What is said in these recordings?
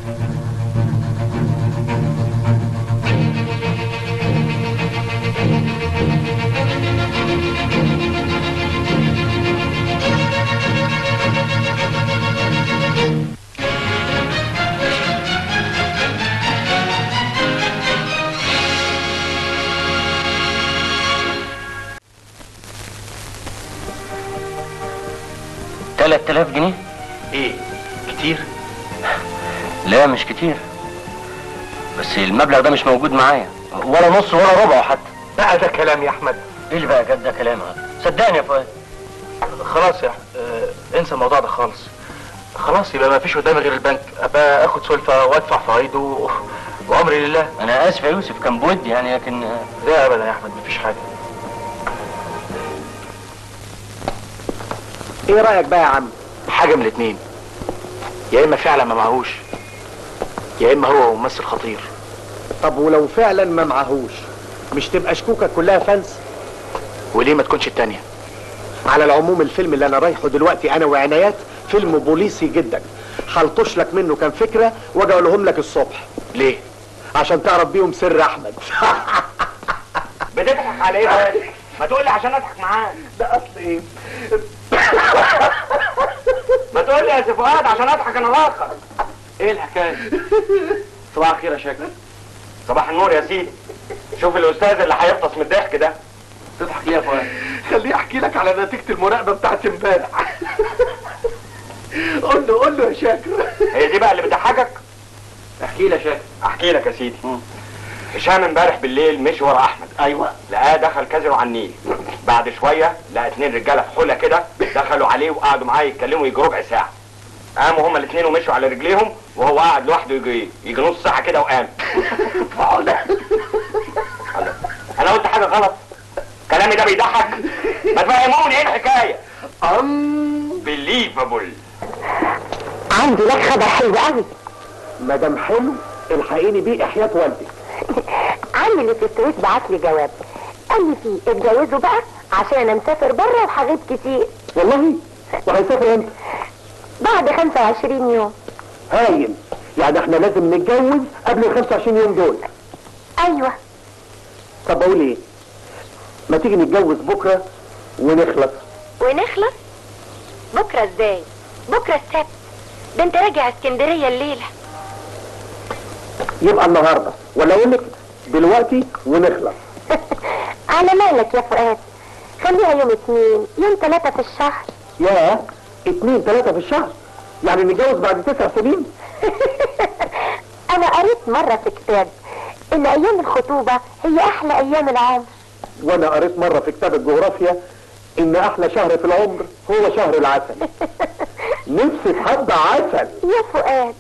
تلات آلاف جنيه ايه كتير لا مش كتير بس المبلغ ده مش موجود معايا ولا نص ولا ربعه حتى بقى ده كلام يا احمد ايه اللي بقى جد ده كلام هذا؟ صدقني يا فؤاد خلاص يا أحمد. آه انسى الموضوع ده خالص خلاص يبقى ما فيش قدامي غير البنك ابقى اخد سلفه وادفع فوائده و- وامري لله انا اسف يا يوسف كان بودي يعني لكن لا ابدا يا احمد مفيش حاجه ايه رايك بقى يا عم حاجه من الاتنين يا اما فعلا ما معهوش يا اما هو ممثل خطير طب ولو فعلا ما معهوش مش تبقى شكوكك كلها فلس وليه ما تكونش التانية على العموم الفيلم اللي انا رايحه دلوقتي انا وعنايات فيلم بوليسي جدا هلطش لك منه كام فكره واجي اقولهم لك الصبح ليه عشان تعرف بيهم سر احمد بتضحك على ايه بقى ما تقول لي عشان اضحك معاك ده اصل ايه ما تقول لي يا سي فؤاد عشان اضحك انا الاخر ايه الحكايه صباح الخير يا شاكر صباح النور يا سيدي شوف الاستاذ اللي هيفطس من الضحك ده تضحك ليه يا فؤاد خليه احكي لك على نتيجه المراقبه بتاعت امبارح قول له قول له يا شاكر هي دي بقى اللي بتضحكك احكي لي يا شاكر احكي لك يا سيدي هشام امبارح بالليل مشي ورا احمد ايوه لقاه دخل كازينو على النيل بعد شويه لقى اتنين رجاله في حله كده دخلوا عليه وقعدوا معاه يتكلموا يجي ربع ساعه قاموا هما الاثنين ومشوا على رجليهم وهو قاعد لوحده يجي يجي نص ساعه كده وقام انا قلت حاجه غلط كلامي ده بيضحك ما تفهموني ايه الحكايه بليفابل عندي لك خبر حلو قوي مدام حلو الحقيني بيه احياء والدك عمي اللي في السويس بعت لي جواب قال لي فيه اتجوزوا بقى عشان انا مسافر بره وهغيب كتير والله وهيسافر امتى بعد 25 يوم هايل يعني احنا لازم نتجوز قبل ال 25 يوم دول ايوه طب اقول ايه ما تيجي نتجوز بكره ونخلص ونخلص بكره ازاي بكره السبت ده انت راجع اسكندريه الليله يبقى النهارده ولا اقول لك دلوقتي ونخلص على مالك يا فؤاد خليها يوم اتنين يوم تلاتة في الشهر ياه اتنين تلاتة في الشهر يعني نتجوز بعد تسع سنين انا قريت مرة في كتاب ان ايام الخطوبة هي احلى ايام العمر وانا قريت مرة في كتاب الجغرافيا ان احلى شهر في العمر هو شهر العسل نفسي في حد عسل يا فؤاد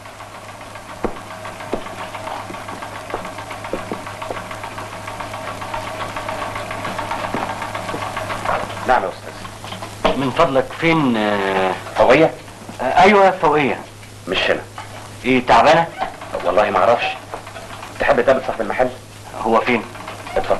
نعم يا استاذ من فضلك فين آه، فوقية؟ آه، ايوه فوقية مش هنا ايه تعبانة؟ والله ما اعرفش تحب تقابل صاحب المحل؟ هو فين؟ اتفضل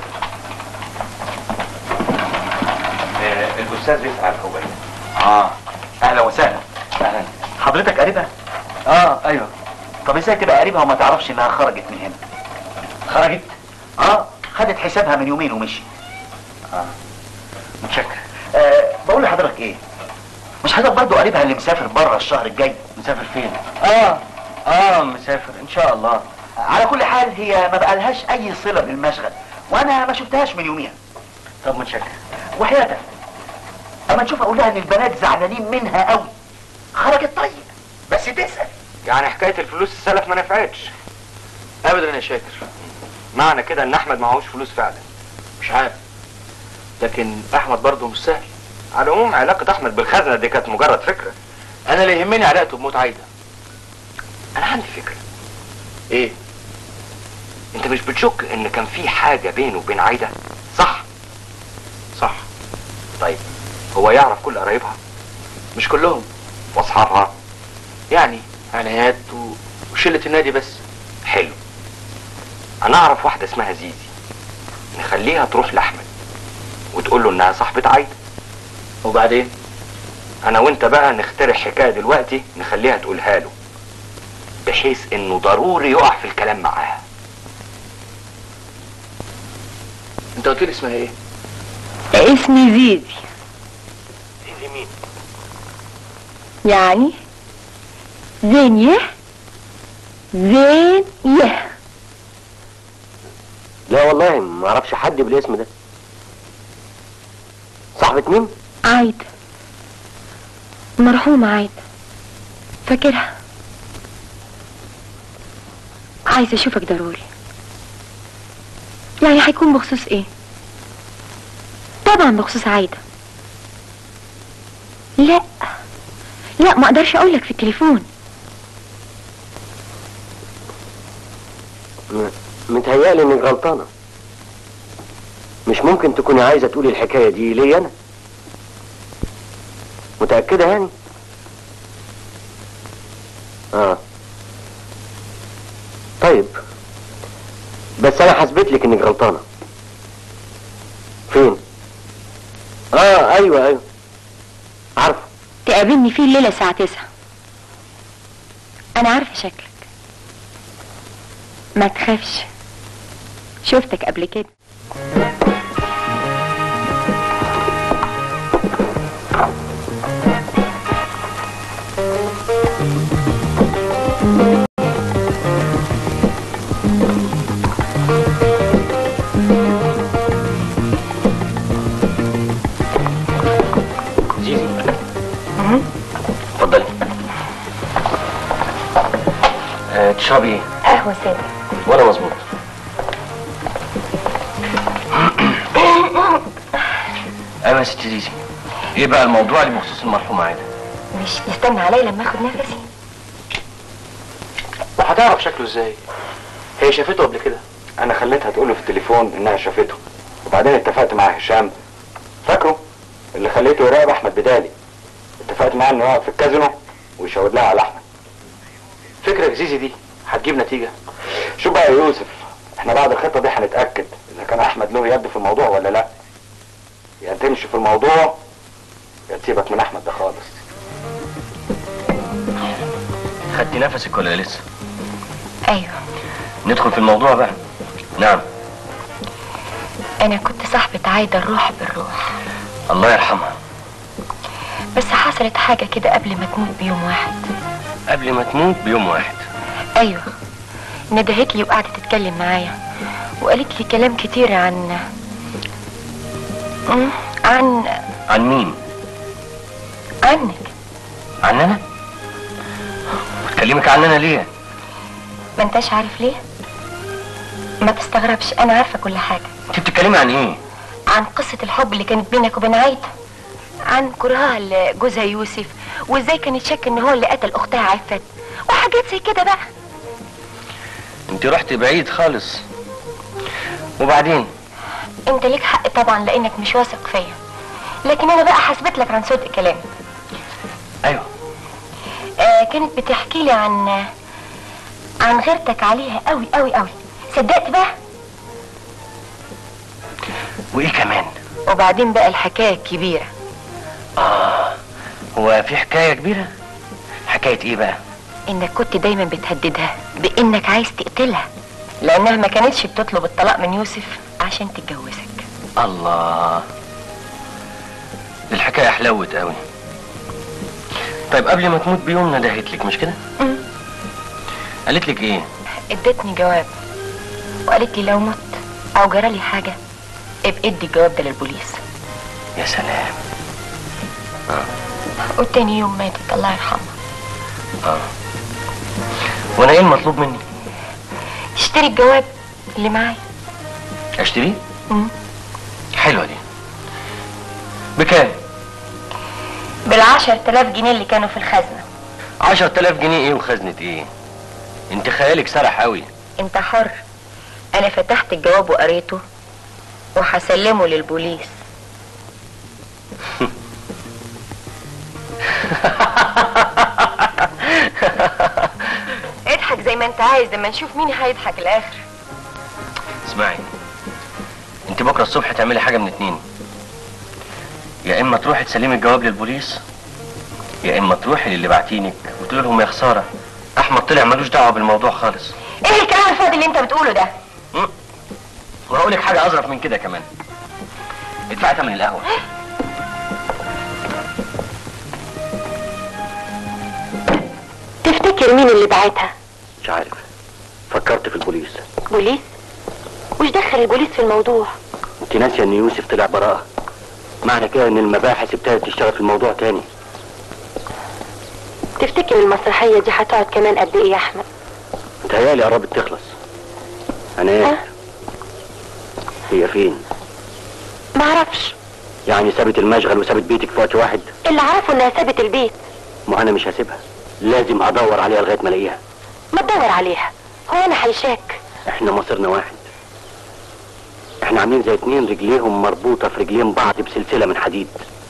الاستاذ بيسأل عن فوقية اه اهلا وسهلا اهلا حضرتك قريبها؟ اه ايوه طب ازاي تبقى قريبها وما تعرفش انها خرجت من هنا؟ خرجت؟ اه خدت حسابها من يومين ومشي اه متشكر أه بقول لحضرتك ايه مش حضرتك برضه قريبها اللي مسافر بره الشهر الجاي مسافر فين اه اه مسافر ان شاء الله على كل حال هي ما بقالهاش اي صله بالمشغل وانا ما شفتهاش من يوميها طب متشكر وحياتك اما نشوف اقول لها ان البنات زعلانين منها قوي خرجت طيب بس تسال يعني حكايه الفلوس السلف ما نفعتش ابدا يا شاكر معنى كده ان احمد معهوش فلوس فعلا مش عارف لكن احمد برضه مش سهل على العموم علاقه احمد بالخزنه دي كانت مجرد فكره انا اللي يهمني علاقته بموت عايده انا عندي فكره ايه انت مش بتشك ان كان في حاجه بينه وبين عايده صح صح طيب هو يعرف كل قرايبها مش كلهم واصحابها يعني عنايات و- وشله النادي بس حلو انا اعرف واحده اسمها زيزي نخليها تروح لاحمد وتقول له انها صاحبه عايده وبعدين انا وانت بقى نخترع حكايه دلوقتي نخليها تقولها له بحيث انه ضروري يقع في الكلام معاها انت قلت لي اسمها ايه؟ اسمي زيزي زيزي مين؟ يعني زينية زينية لا والله ما اعرفش حد بالاسم ده صاحبة مين؟ عايدة مرحومة عايدة فاكرها عايزة اشوفك ضروري يعني هيكون بخصوص ايه طبعا بخصوص عايدة لا لا ما اقدرش اقولك في التليفون م- متهيألي انك غلطانة مش ممكن تكوني عايزة تقولي الحكاية دي ليا انا متأكدة يعني؟ اه طيب بس انا حسبت لك انك غلطانة فين؟ اه ايوه ايوه عارفه تقابلني فيه الليلة الساعة تسعة أنا عارفة شكلك ما تخافش شفتك قبل كده زيزي اتفضلي آه، تشربي ايه؟ قهوة سادة ولا مظبوط ايوه يا ست زيزي ايه بقى الموضوع اللي بخصوص المرحومه عايده مش تستنى عليا لما اخد نفسي وهتعرف شكله ازاي؟ هي شافته قبل كده انا خليتها تقوله في التليفون انها شافته وبعدين اتفقت مع هشام فاكره اللي خليته يراقب احمد بدالي اتفقت معاه انه يقعد في الكازينو ويشاور لها على احمد فكرك زيزي دي هتجيب نتيجه شوف بقى يا يوسف احنا بعد الخطه دي هنتاكد اذا كان احمد له يد في الموضوع ولا لا يا تمشي في الموضوع يا تسيبك من احمد ده خالص خدتي نفسك ولا لسه أيوة ندخل في الموضوع بقى نعم أنا كنت صاحبة عايدة الروح بالروح الله يرحمها بس حصلت حاجة كده قبل ما تموت بيوم واحد قبل ما تموت بيوم واحد أيوة ندهت لي وقعدت تتكلم معايا وقالت لي كلام كتير عن مم، عن عن مين عنك عننا بتكلمك عننا ليه ما انتش عارف ليه ما تستغربش انا عارفه كل حاجه انت بتتكلمي عن ايه عن قصه الحب اللي كانت بينك وبين عايده عن كرهها لجوزها يوسف وازاي كانت شاك ان هو اللي قتل اختها عفت وحاجات زي كده بقى انت رحت بعيد خالص وبعدين انت ليك حق طبعا لانك مش واثق فيا لكن انا بقى حسبت لك عن صدق كلامي ايوه آه كانت بتحكي لي عن عن غيرتك عليها قوي قوي قوي صدقت بقى وايه كمان وبعدين بقى الحكايه الكبيره هو في حكايه كبيره حكايه ايه بقى انك كنت دايما بتهددها بانك عايز تقتلها لانها ما كانتش بتطلب الطلاق من يوسف عشان تتجوزك الله دي الحكايه حلوت قوي طيب قبل ما تموت بيوم ندهت لك مش كده مم. قالت لك ايه ادتني جواب وقالت لي لو مت او جرالي حاجه ابقى ادي الجواب ده للبوليس يا سلام وتاني يوم ماتت الله يرحمها اه وانا ايه المطلوب مني تشتري الجواب اللي معايا اشتريه مم. حلوه دي بكام بالعشر تلاف جنيه اللي كانوا في الخزنه عشر تلاف جنيه ايه وخزنة ايه انت خيالك سرح قوي انت حر انا فتحت الجواب وقريته وهسلمه للبوليس اضحك زي ما انت عايز لما نشوف مين هيضحك الاخر اسمعي انت بكره الصبح تعملي حاجه من اتنين يا اما تروحي تسلمي الجواب للبوليس يا اما تروحي للي باعتينك وتقول لهم يا خساره احمد طلع ملوش دعوه بالموضوع خالص ايه الكلام الفاضي اللي انت بتقوله ده وهقول لك حاجه اظرف من كده كمان ادفعي ثمن القهوه تفتكر مين اللي بعتها مش عارف فكرت في البوليس بوليس وش دخل البوليس في الموضوع انت ناسيه ان يوسف طلع براءه معنى كده ان المباحث ابتدت تشتغل في الموضوع تاني تفتكر المسرحية دي هتقعد كمان قد ايه يا احمد متهيألي قربت تخلص انا ها؟ ايه هي فين معرفش يعني سابت المشغل وسابت بيتك في وقت واحد اللي عارفه انها سابت البيت ما انا مش هسيبها لازم ادور عليها لغايه ما الاقيها ما تدور عليها هو انا هيشاك احنا مصيرنا واحد احنا عاملين زي اتنين رجليهم مربوطه في رجلين بعض بسلسله من حديد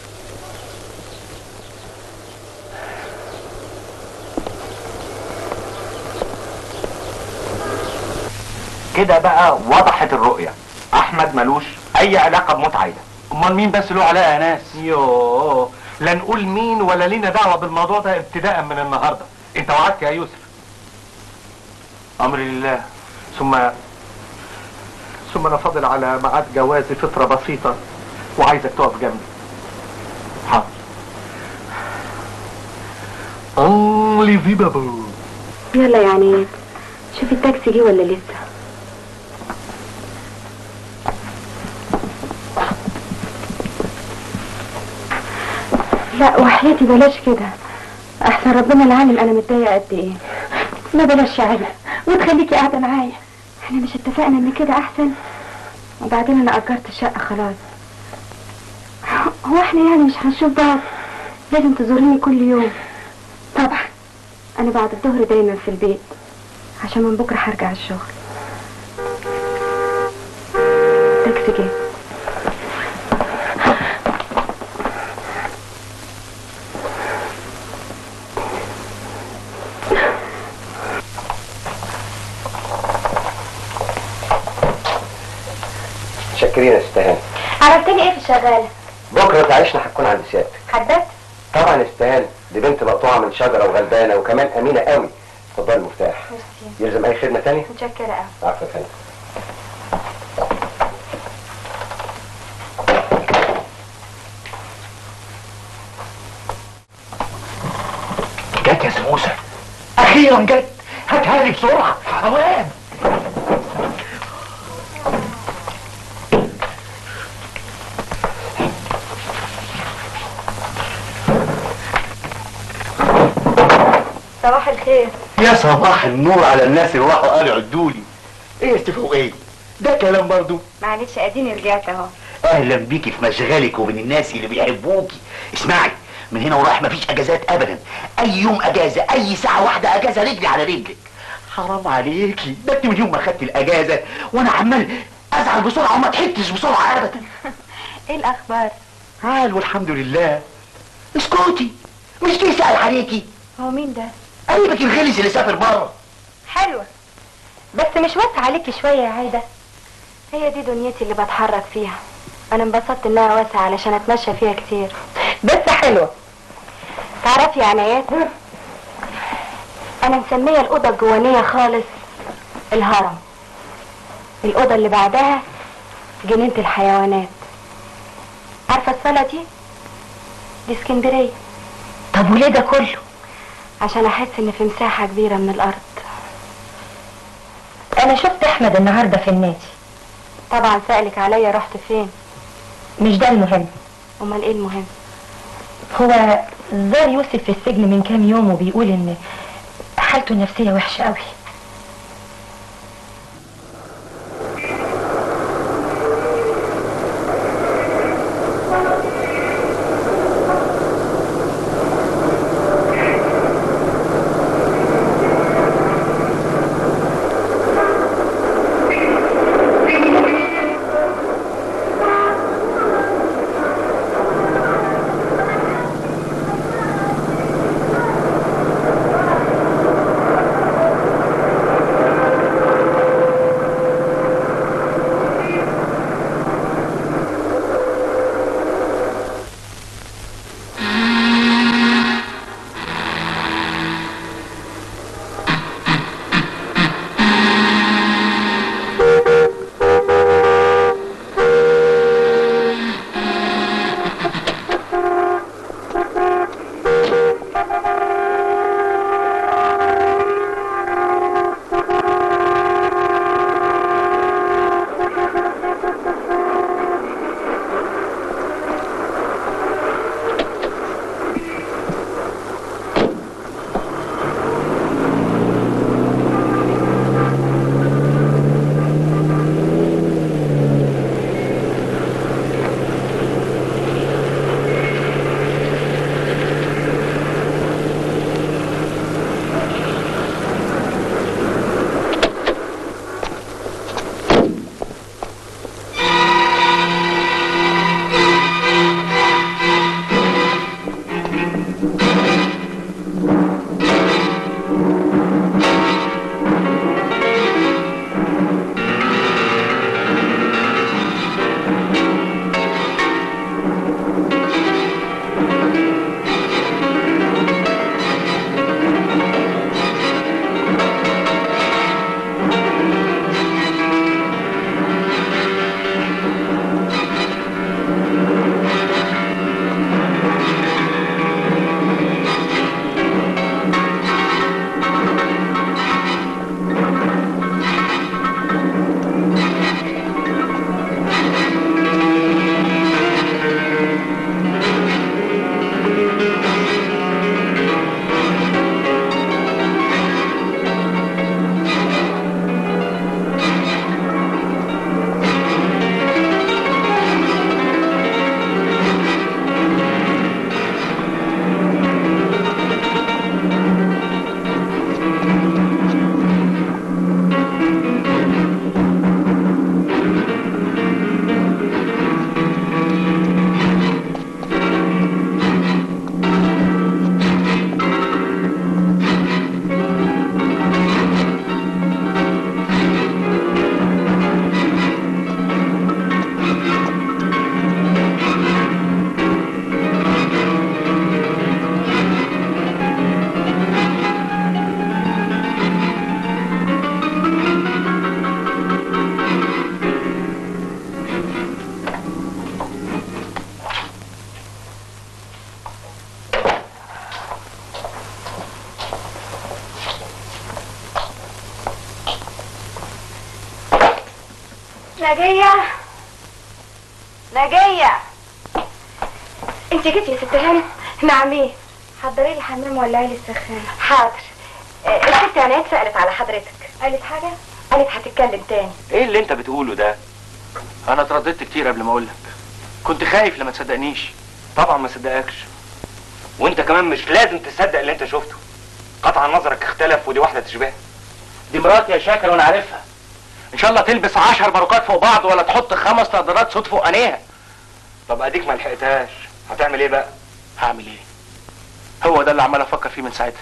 كده بقى وضحت الرؤية احمد ملوش اي علاقة بموت عايدة امال مين بس له علاقه يا ناس يوه لا نقول مين ولا لينا دعوه بالموضوع ده ابتداء من النهارده انت وعدت يا يوسف امر لله ثم ثم انا فاضل على ميعاد جوازي فتره بسيطه وعايزك تقف جنبي حاضر اونلي في بابو يلا يا عناد شوفي التاكسي جه ولا لسه لا وحياتي بلاش كده احسن ربنا العالم انا متضايقه قد ايه ما بلاش يا علي وتخليكي قاعده معايا احنا مش اتفقنا ان كده احسن وبعدين انا اجرت الشقه خلاص هو احنا يعني مش هنشوف بعض لازم تزوريني كل يوم طبعا انا بعد الظهر دايما في البيت عشان من بكره هرجع الشغل تاكسي جه شاكرين يا استهان عملت لي ايه في الشغاله بكره تعيشنا هتكون عند سيادتك حددت طبعا يا استهان دي بنت مقطوعه من شجره وغلبانه وكمان امينه قوي اتفضل المفتاح يلزم اي خدمه تانية متشكره قوي عفوا يا فندم جت يا سموسه اخيرا جت هاتها لي بسرعه اوام صباح الخير يا صباح النور على الناس اللي راحوا قالوا عدوا لي ايه استفقوا ايه ده كلام برضو معلش اديني رجعت اهو اهلا بيكي في مشغلك وبين الناس اللي بيحبوكي اسمعي من هنا ورايح مفيش اجازات ابدا اي يوم اجازه اي ساعه واحده اجازه رجلي على رجلك حرام عليكي ده انت من يوم ما خدت الاجازه وانا عمال ازعل بسرعه وما ضحكتش بسرعه ابدا ايه الاخبار عال والحمد لله اسكتي مش تسال عليكي هو مين ده قريبك الغلس اللي سافر بره حلوه بس مش واسعه عليكي شويه يا عايده هي دي دنيتي اللي بتحرك فيها انا انبسطت انها واسعه علشان اتمشى فيها كتير بس حلوه تعرفي يا عنايات انا مسميه الاوضه الجوانيه خالص الهرم الاوضه اللي بعدها جنينه الحيوانات عارفه الصاله دي دي اسكندريه طب وليه ده كله عشان احس ان في مساحه كبيره من الارض انا شفت احمد النهارده في النادي طبعا سألك عليا رحت فين مش ده المهم امال ايه المهم هو زار يوسف في السجن من كام يوم وبيقول ان حالته النفسيه وحشه قوي نجية نجية انت جيتي يا ست هانم نعم ايه حضري لي حمام ولعي لي السخان حاضر آه، الست عنايات سألت على حضرتك قالت حاجة؟ قالت هتتكلم تاني ايه اللي انت بتقوله ده انا اترددت كتير قبل ما اقول لك كنت خايف لما تصدقنيش طبعا ما صدقكش وانت كمان مش لازم تصدق اللي انت شفته قطعا نظرك اختلف ودي واحده تشبهها دي مراتي يا شاكر وانا عارفها ان شاء الله تلبس عشر باروكات فوق بعض ولا تحط خمس نظارات صوت فوق عينيها طب اديك ما لحقتهاش هتعمل ايه بقى هعمل ايه هو ده اللي عمال افكر فيه من ساعتها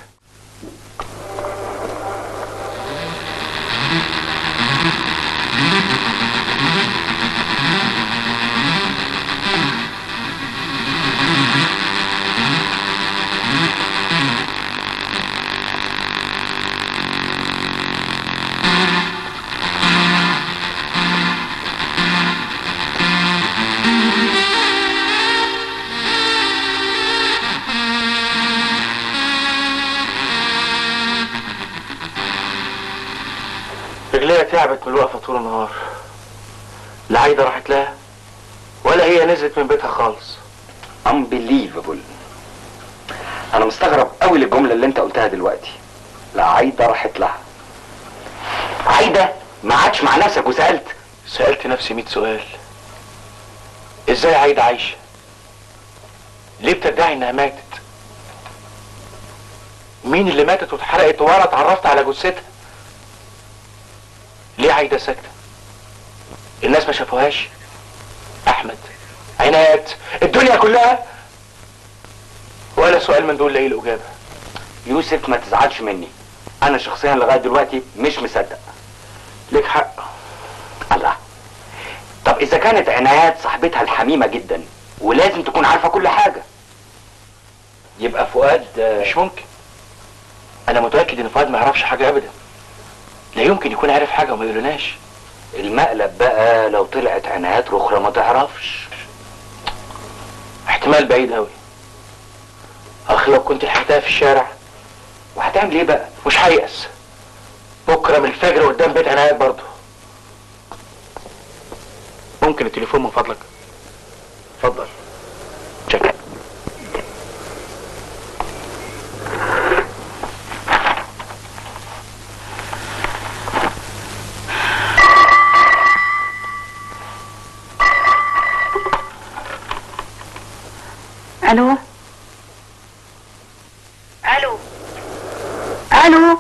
رجليها تعبت من الوقفه طول النهار لا عايده راحت لها ولا هي نزلت من بيتها خالص unbelievable انا مستغرب قوي للجمله اللي انت قلتها دلوقتي لا عايده راحت لها عايده ما عادش مع نفسك وسالت سألت نفسي مئة سؤال ازاي عايدة عايشة ليه بتدعي انها ماتت مين اللي ماتت واتحرقت وانا اتعرفت على جثتها ليه عايدة ساكتة الناس ما شافوهاش احمد عنايات الدنيا كلها ولا سؤال من دول لاقي الاجابة يوسف ما تزعلش مني انا شخصيا لغايه دلوقتي مش مصدق ليك حق الله طب اذا كانت عنايات صاحبتها الحميمه جدا ولازم تكون عارفه كل حاجه يبقى فؤاد آه، مش ممكن انا متاكد ان فؤاد ما يعرفش حاجه ابدا لا يمكن يكون عارف حاجه وما يقولناش المقلب بقى لو طلعت عنايات اخرى ما تعرفش احتمال بعيد قوي اخ لو كنت لحقتها في الشارع وهتعمل ايه بقى مش هيأس بكره من الفجر قدام بيت عنايات برضه ممكن التليفون من فضلك اتفضل شكرا الو الو الو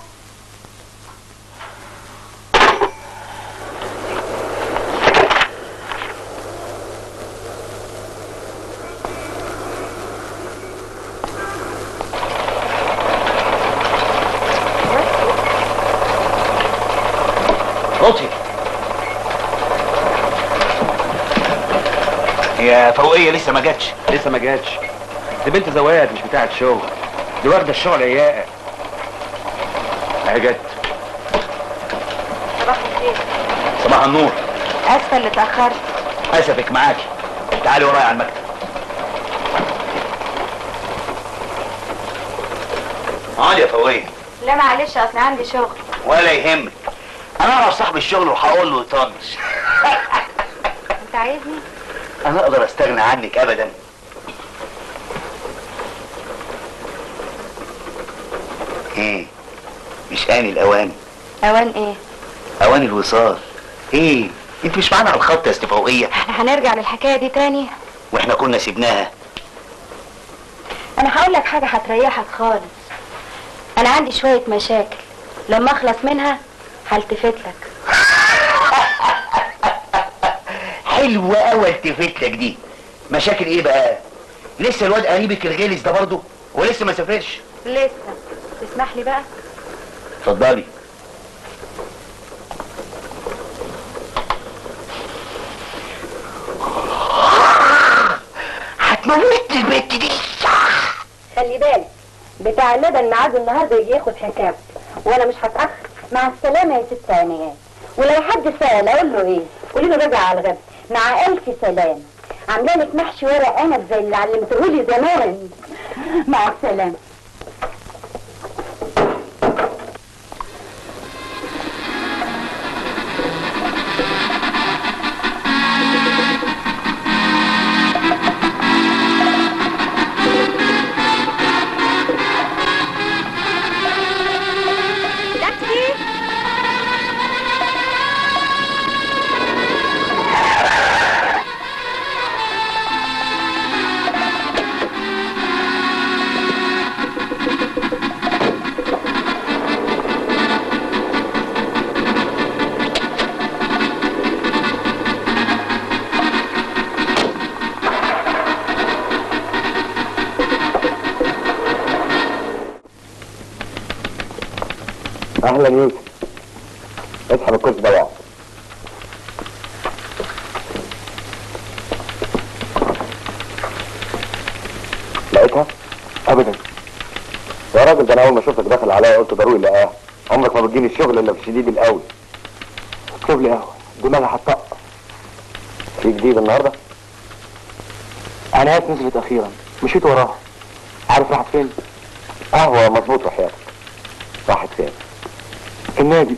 لطفي يا فوقية لسه ما جاتش لسه ما جاتش دي بنت زواج مش بتاعت شغل دي واخده الشغل اياه اهي جت صباح الخير صباح النور اسفه اللي اتاخرت اسفك معاكي تعالي ورايا على المكتب تعالي يا فوقية لا معلش اصل عندي شغل ولا يهمك انا اعرف صاحب الشغل وهقول له يطنش انت عايزني انا اقدر استغنى عنك ابدا ايه مش اني الاوان اوان ايه اوان الوصال ايه انت مش معانا على الخط يا استفاقية احنا هنرجع للحكايه دي تاني واحنا كنا سيبناها انا هقول لك حاجه هتريحك خالص انا عندي شويه مشاكل لما اخلص منها هلتفت لك حلوة قوي التفت لك دي مشاكل ايه بقى لسه الواد قريبك الغلس ده برضه ولسه ما سافرش لسه تسمح لي بقى اتفضلي هتموت البت دي خلي بالك بتاع اللبن ميعاده النهارده يجي ياخد حكامته وانا مش هتاخر مع السلامه يا ست عنايات ولو حد سال اقول له ايه قولي له راجع على الغد مع الف سلامه عامله لك محشي ورق عنب زي اللي علمتهولي زمان مع السلامه اهلا يوسف اسحب الكرسي ده واقعد لقيتها؟ ابدا يا راجل ده انا اول ما شفتك داخل عليا قلت ضروري لقاها عمرك ما بتجيني الشغل الا في الشديد القوي اكتب لي قهوه دماغي هتطق في جديد النهارده؟ عنايات نزلت اخيرا مشيت وراها عارف راحت فين قهوه مظبوط وحياتك راحت فين؟ النادي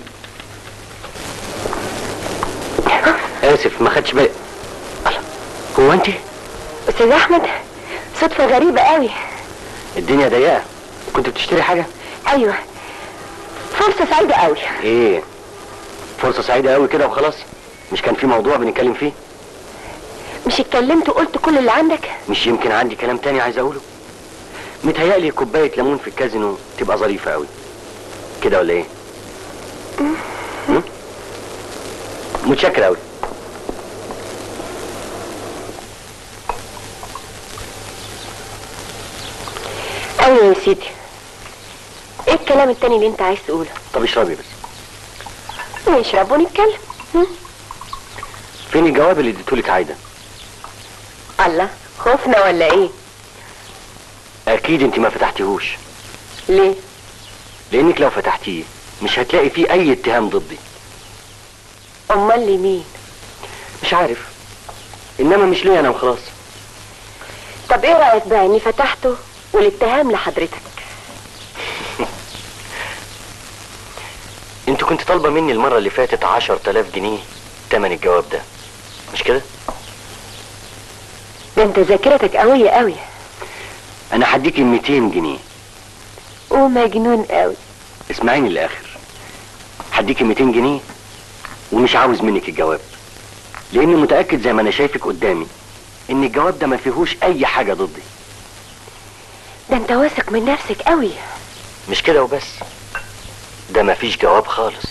اسف ما خدش بالي الله، هو انت استاذ احمد صدفة غريبة قوي الدنيا ضيقه كنت بتشتري حاجه ايوه فرصة سعيدة قوي ايه فرصه سعيده قوي كده وخلاص مش كان في موضوع بنتكلم فيه مش اتكلمت وقلت كل اللي عندك مش يمكن عندي كلام تاني عايز اقوله متهيألي كوبايه ليمون في الكازينو تبقى ظريفه قوي كده ولا ايه م? متشكر قوي قوي يا سيدي ايه الكلام التاني اللي انت عايز تقوله طب اشربي بس نشرب ونتكلم هم؟ فين الجواب اللي اديتهولك عايده الله خوفنا ولا ايه اكيد انت ما فتحتيهوش ليه لانك لو فتحتيه مش هتلاقي فيه اي اتهام ضدي امال لمين مش عارف انما مش ليا انا وخلاص طب ايه رايك بقى اني فتحته والاتهام لحضرتك انت كنت طالبه مني المره اللي فاتت عشر تلاف جنيه تمن الجواب ده مش كده ده انت ذاكرتك قوية قوي انا هديكي 200 جنيه ومجنون قوي اسمعيني للاخر هديكي 200 جنيه ومش عاوز منك الجواب لاني متاكد زي ما انا شايفك قدامي ان الجواب ده ما فيهوش اي حاجه ضدي ده انت واثق من نفسك قوي مش كده وبس ده ما فيش جواب خالص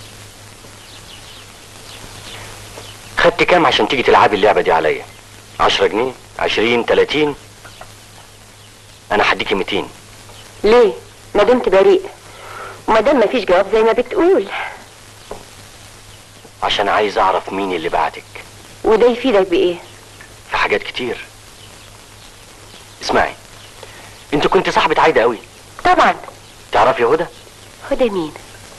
خدت كام عشان تيجي تلعبي اللعبه دي عليا عشرة جنيه عشرين تلاتين انا هديكي 200 ليه ما دمت بريء وما دام مفيش جواب زي ما بتقول عشان عايز اعرف مين اللي بعتك وده يفيدك بايه في حاجات كتير اسمعي انت كنت صاحبة عايدة قوي طبعا تعرفي هدى هدى مين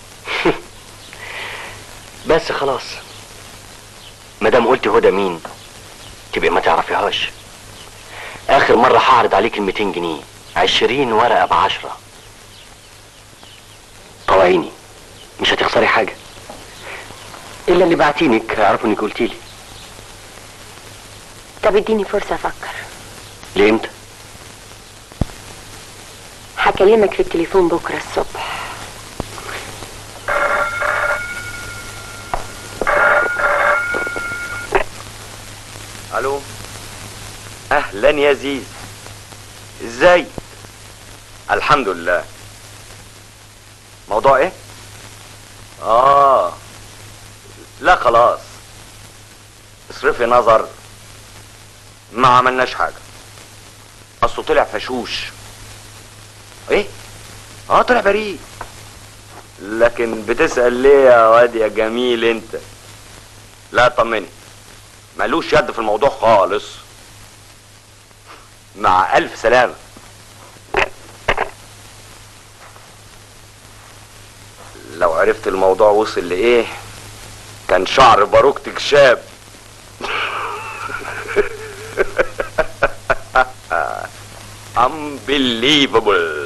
بس خلاص مادام قلت هدى مين تبقى ما تعرفيهاش اخر مرة هعرض عليك ال 200 جنيه 20 ورقة بعشرة طوعيني مش هتخسري حاجة الا اللي بعتينك هيعرفوا انك قلتيلي طب اديني فرصة افكر لامتى هكلمك في التليفون بكرة الصبح الو اهلا يا زيز ازاي الحمد لله موضوع ايه اه لا خلاص اصرفي نظر ما عملناش حاجه اصله طلع فشوش ايه اه طلع بريء لكن بتسأل ليه يا واد يا جميل انت لا طمني ملوش يد في الموضوع خالص مع ألف سلامة لو عرفت الموضوع وصل لإيه كان شعر باروكتك شاب unbelievable